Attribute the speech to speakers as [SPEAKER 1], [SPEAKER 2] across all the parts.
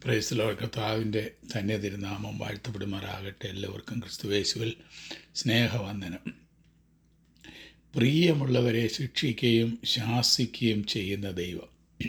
[SPEAKER 1] പ്രൈസ്ലോ കർത്താവിൻ്റെ തന്നെ തിരുനാമം വാഴ്ത്തപ്പെടുമാറാകട്ടെ എല്ലാവർക്കും ക്രിസ്തുവേശുവിൽ സ്നേഹവന്ദനം പ്രിയമുള്ളവരെ ശിക്ഷിക്കുകയും ശാസിക്കുകയും ചെയ്യുന്ന ദൈവം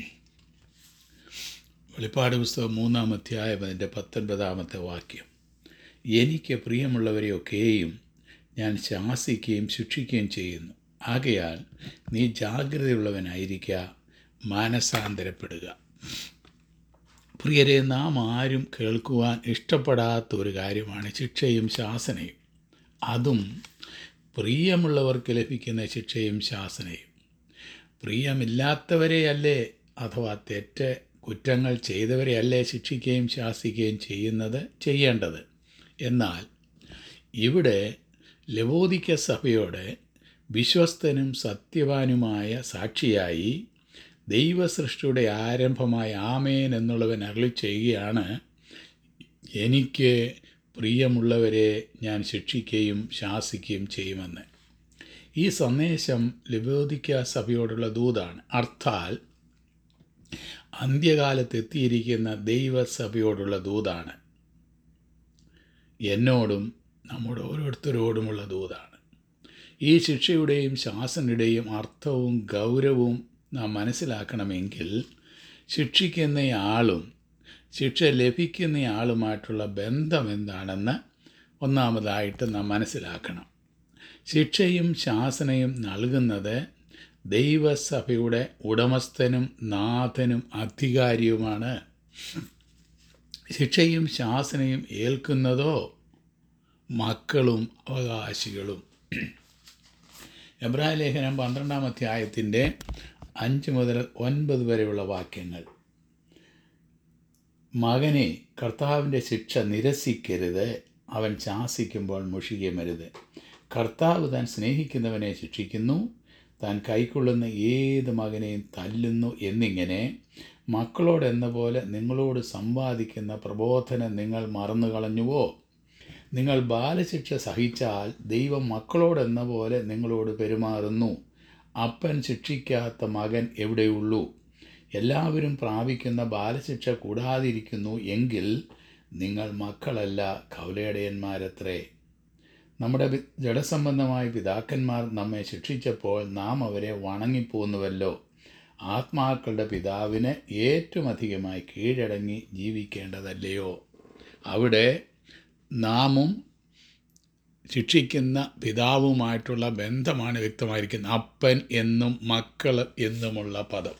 [SPEAKER 1] വെളിപ്പാട് പുസ്തകം മൂന്നാം അധ്യായം അതിൻ്റെ പത്തൊൻപതാമത്തെ വാക്യം എനിക്ക് പ്രിയമുള്ളവരെയൊക്കെയും ഞാൻ ശാസിക്കുകയും ശിക്ഷിക്കുകയും ചെയ്യുന്നു ആകയാൽ നീ ജാഗ്രതയുള്ളവനായിരിക്കുക മാനസാന്തരപ്പെടുക പ്രിയരെ നാം ആരും കേൾക്കുവാൻ ഇഷ്ടപ്പെടാത്ത ഒരു കാര്യമാണ് ശിക്ഷയും ശാസനയും അതും പ്രിയമുള്ളവർക്ക് ലഭിക്കുന്ന ശിക്ഷയും ശാസനയും പ്രിയമില്ലാത്തവരെയല്ലേ അഥവാ തെറ്റ് കുറ്റങ്ങൾ ചെയ്തവരെയല്ലേ ശിക്ഷിക്കുകയും ശാസിക്കുകയും ചെയ്യുന്നത് ചെയ്യേണ്ടത് എന്നാൽ ഇവിടെ ലവോദിക്ക സഭയോട് വിശ്വസ്തനും സത്യവാനുമായ സാക്ഷിയായി ദൈവസൃഷ്ടിയുടെ ആരംഭമായ ആമേൻ എന്നുള്ളവൻ അരളി ചെയ്യുകയാണ് എനിക്ക് പ്രിയമുള്ളവരെ ഞാൻ ശിക്ഷിക്കുകയും ശാസിക്കുകയും ചെയ്യുമെന്ന് ഈ സന്ദേശം ലബോദിക്ക സഭയോടുള്ള ദൂതാണ് അർത്ഥാൽ അന്ത്യകാലത്ത് എത്തിയിരിക്കുന്ന ദൈവസഭയോടുള്ള ദൂതാണ് എന്നോടും നമ്മുടെ ഓരോരുത്തരോടുമുള്ള ദൂതാണ് ഈ ശിക്ഷയുടെയും ശാസനയുടെയും അർത്ഥവും ഗൗരവവും നാം മനസ്സിലാക്കണമെങ്കിൽ ശിക്ഷിക്കുന്നയാളും ശിക്ഷ ലഭിക്കുന്നയാളുമായിട്ടുള്ള ബന്ധം എന്താണെന്ന് ഒന്നാമതായിട്ട് നാം മനസ്സിലാക്കണം ശിക്ഷയും ശാസനയും നൽകുന്നത് ദൈവസഭയുടെ ഉടമസ്ഥനും നാഥനും അധികാരിയുമാണ് ശിക്ഷയും ശാസനയും ഏൽക്കുന്നതോ മക്കളും അവകാശികളും എബ്രായ ലേഖനം പന്ത്രണ്ടാം അധ്യായത്തിൻ്റെ അഞ്ച് മുതൽ ഒൻപത് വരെയുള്ള വാക്യങ്ങൾ മകനെ കർത്താവിൻ്റെ ശിക്ഷ നിരസിക്കരുത് അവൻ ശാസിക്കുമ്പോൾ മുഷികമരുത് കർത്താവ് താൻ സ്നേഹിക്കുന്നവനെ ശിക്ഷിക്കുന്നു താൻ കൈക്കൊള്ളുന്ന ഏത് മകനെയും തല്ലുന്നു എന്നിങ്ങനെ മക്കളോടെന്ന പോലെ നിങ്ങളോട് സമ്പാദിക്കുന്ന പ്രബോധനം നിങ്ങൾ മറന്നു കളഞ്ഞുവോ നിങ്ങൾ ബാലശിക്ഷ സഹിച്ചാൽ ദൈവം മക്കളോടെന്ന പോലെ നിങ്ങളോട് പെരുമാറുന്നു അപ്പൻ ശിക്ഷിക്കാത്ത മകൻ എവിടെയുള്ളൂ എല്ലാവരും പ്രാപിക്കുന്ന ബാലശിക്ഷ കൂടാതിരിക്കുന്നു എങ്കിൽ നിങ്ങൾ മക്കളല്ല കൗലയടയന്മാരത്രേ നമ്മുടെ ജഡസംബന്ധമായ പിതാക്കന്മാർ നമ്മെ ശിക്ഷിച്ചപ്പോൾ നാം അവരെ വണങ്ങിപ്പോന്നുവല്ലോ ആത്മാക്കളുടെ പിതാവിന് ഏറ്റവും അധികമായി കീഴടങ്ങി ജീവിക്കേണ്ടതല്ലയോ അവിടെ നാമും ശിക്ഷിക്കുന്ന പിതാവുമായിട്ടുള്ള ബന്ധമാണ് വ്യക്തമായിരിക്കുന്നത് അപ്പൻ എന്നും മക്കൾ എന്നുമുള്ള പദം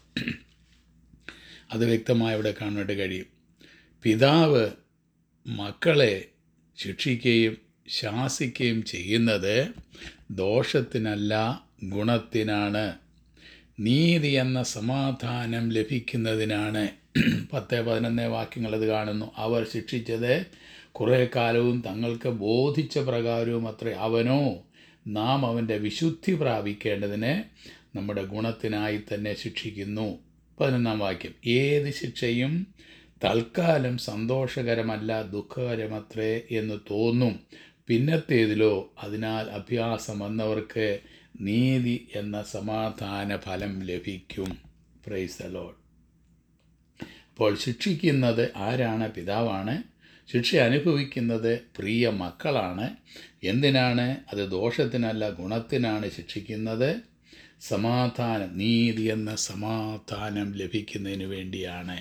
[SPEAKER 1] അത് വ്യക്തമായി ഇവിടെ കാണാനായിട്ട് കഴിയും പിതാവ് മക്കളെ ശിക്ഷിക്കുകയും ശാസിക്കുകയും ചെയ്യുന്നത് ദോഷത്തിനല്ല ഗുണത്തിനാണ് നീതി എന്ന സമാധാനം ലഭിക്കുന്നതിനാണ് പത്ത് പതിനൊന്ന് വാക്യങ്ങൾ അത് കാണുന്നു അവർ ശിക്ഷിച്ചത് കുറേ കാലവും തങ്ങൾക്ക് ബോധിച്ച പ്രകാരവും അത്രേ അവനോ നാം അവൻ്റെ വിശുദ്ധി പ്രാപിക്കേണ്ടതിന് നമ്മുടെ ഗുണത്തിനായി തന്നെ ശിക്ഷിക്കുന്നു പതിനൊന്നാം വാക്യം ഏത് ശിക്ഷയും തൽക്കാലം സന്തോഷകരമല്ല ദുഃഖകരമത്രേ എന്ന് തോന്നും പിന്നത്തേതിലോ അതിനാൽ അഭ്യാസം വന്നവർക്ക് നീതി എന്ന സമാധാന ഫലം ലഭിക്കും പ്രൈസ് അലോഡ് അപ്പോൾ ശിക്ഷിക്കുന്നത് ആരാണ് പിതാവാണ് ശിക്ഷ അനുഭവിക്കുന്നത് പ്രിയ മക്കളാണ് എന്തിനാണ് അത് ദോഷത്തിനല്ല ഗുണത്തിനാണ് ശിക്ഷിക്കുന്നത് സമാധാനം നീതി എന്ന സമാധാനം ലഭിക്കുന്നതിന് വേണ്ടിയാണ്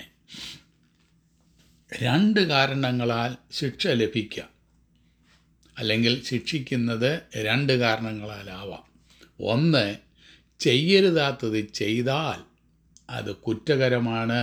[SPEAKER 1] രണ്ട് കാരണങ്ങളാൽ ശിക്ഷ ലഭിക്കാം അല്ലെങ്കിൽ ശിക്ഷിക്കുന്നത് രണ്ട് കാരണങ്ങളാലാവാം ഒന്ന് ചെയ്യരുതാത്തത് ചെയ്താൽ അത് കുറ്റകരമാണ്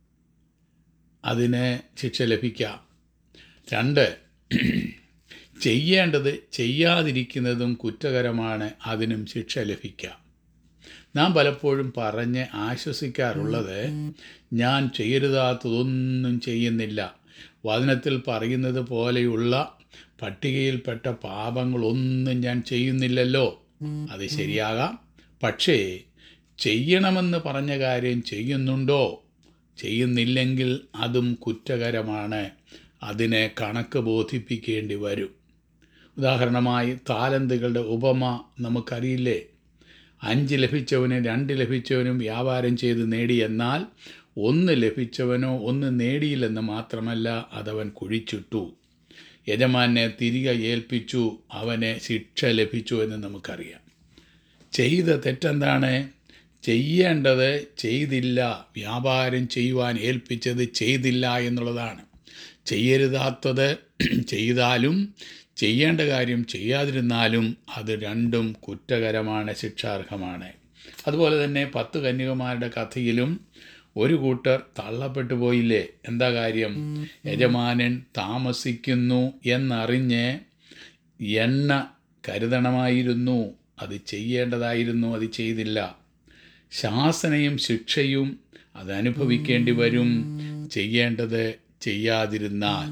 [SPEAKER 1] അതിന് ശിക്ഷ ലഭിക്കാം രണ്ട് ചെയ്യേണ്ടത് ചെയ്യാതിരിക്കുന്നതും കുറ്റകരമാണ് അതിനും ശിക്ഷ ലഭിക്കാം നാം പലപ്പോഴും പറഞ്ഞ് ആശ്വസിക്കാറുള്ളത് ഞാൻ ചെയ്യരുതാത്തതൊന്നും ചെയ്യുന്നില്ല വചനത്തിൽ പറയുന്നത് പോലെയുള്ള പട്ടികയിൽപ്പെട്ട പാപങ്ങളൊന്നും ഞാൻ ചെയ്യുന്നില്ലല്ലോ അത് ശരിയാകാം പക്ഷേ ചെയ്യണമെന്ന് പറഞ്ഞ കാര്യം ചെയ്യുന്നുണ്ടോ ചെയ്യുന്നില്ലെങ്കിൽ അതും കുറ്റകരമാണ് അതിനെ കണക്ക് ബോധിപ്പിക്കേണ്ടി വരും ഉദാഹരണമായി താലന്തുകളുടെ ഉപമ നമുക്കറിയില്ലേ അഞ്ച് ലഭിച്ചവന് രണ്ട് ലഭിച്ചവനും വ്യാപാരം ചെയ്ത് നേടി എന്നാൽ ഒന്ന് ലഭിച്ചവനോ ഒന്ന് നേടിയില്ലെന്ന് മാത്രമല്ല അതവൻ കുഴിച്ചിട്ടു യജമാനെ തിരികെ ഏൽപ്പിച്ചു അവന് ശിക്ഷ ലഭിച്ചു എന്ന് നമുക്കറിയാം ചെയ്ത തെറ്റെന്താണ് ചെയ്യേണ്ടത് ചെയ്തില്ല വ്യാപാരം ചെയ്യുവാൻ ഏൽപ്പിച്ചത് ചെയ്തില്ല എന്നുള്ളതാണ് ചെയ്യരുതാത്തത് ചെയ്താലും ചെയ്യേണ്ട കാര്യം ചെയ്യാതിരുന്നാലും അത് രണ്ടും കുറ്റകരമാണ് ശിക്ഷാർഹമാണ് അതുപോലെ തന്നെ പത്ത് കന്യകമാരുടെ കഥയിലും ഒരു കൂട്ടർ തള്ളപ്പെട്ടു പോയില്ലേ എന്താ കാര്യം യജമാനൻ താമസിക്കുന്നു എന്നറിഞ്ഞ് എണ്ണ കരുതണമായിരുന്നു അത് ചെയ്യേണ്ടതായിരുന്നു അത് ചെയ്തില്ല ശാസനയും ശിക്ഷയും അത് അനുഭവിക്കേണ്ടി വരും ചെയ്യേണ്ടത് ചെയ്യാതിരുന്നാൽ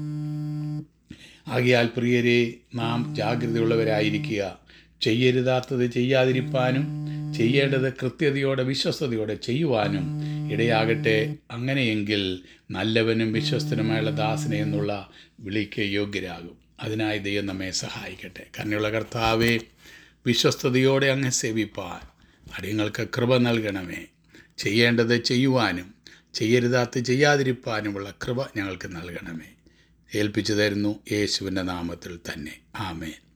[SPEAKER 1] ആകയാൽ പ്രിയരെ നാം ജാഗ്രതയുള്ളവരായിരിക്കുക ചെയ്യരുതാത്തത് ചെയ്യാതിരിപ്പാനും ചെയ്യേണ്ടത് കൃത്യതയോടെ വിശ്വസ്തയോടെ ചെയ്യുവാനും ഇടയാകട്ടെ അങ്ങനെയെങ്കിൽ നല്ലവനും വിശ്വസ്തനുമായുള്ള ദാസനെ എന്നുള്ള വിളിക്ക് യോഗ്യരാകും അതിനായി ദൈവം നമ്മെ സഹായിക്കട്ടെ കരുണയുള്ള കർത്താവെ വിശ്വസ്തയോടെ അങ്ങ് സേവിപ്പാൻ അടിയങ്ങൾക്ക് കൃപ നൽകണമേ ചെയ്യേണ്ടത് ചെയ്യുവാനും ചെയ്യരുതാത്ത ചെയ്യാതിരിപ്പാനുമുള്ള കൃപ ഞങ്ങൾക്ക് നൽകണമേ ഏൽപ്പിച്ചു തരുന്നു യേശുവിൻ്റെ നാമത്തിൽ തന്നെ ആമേൻ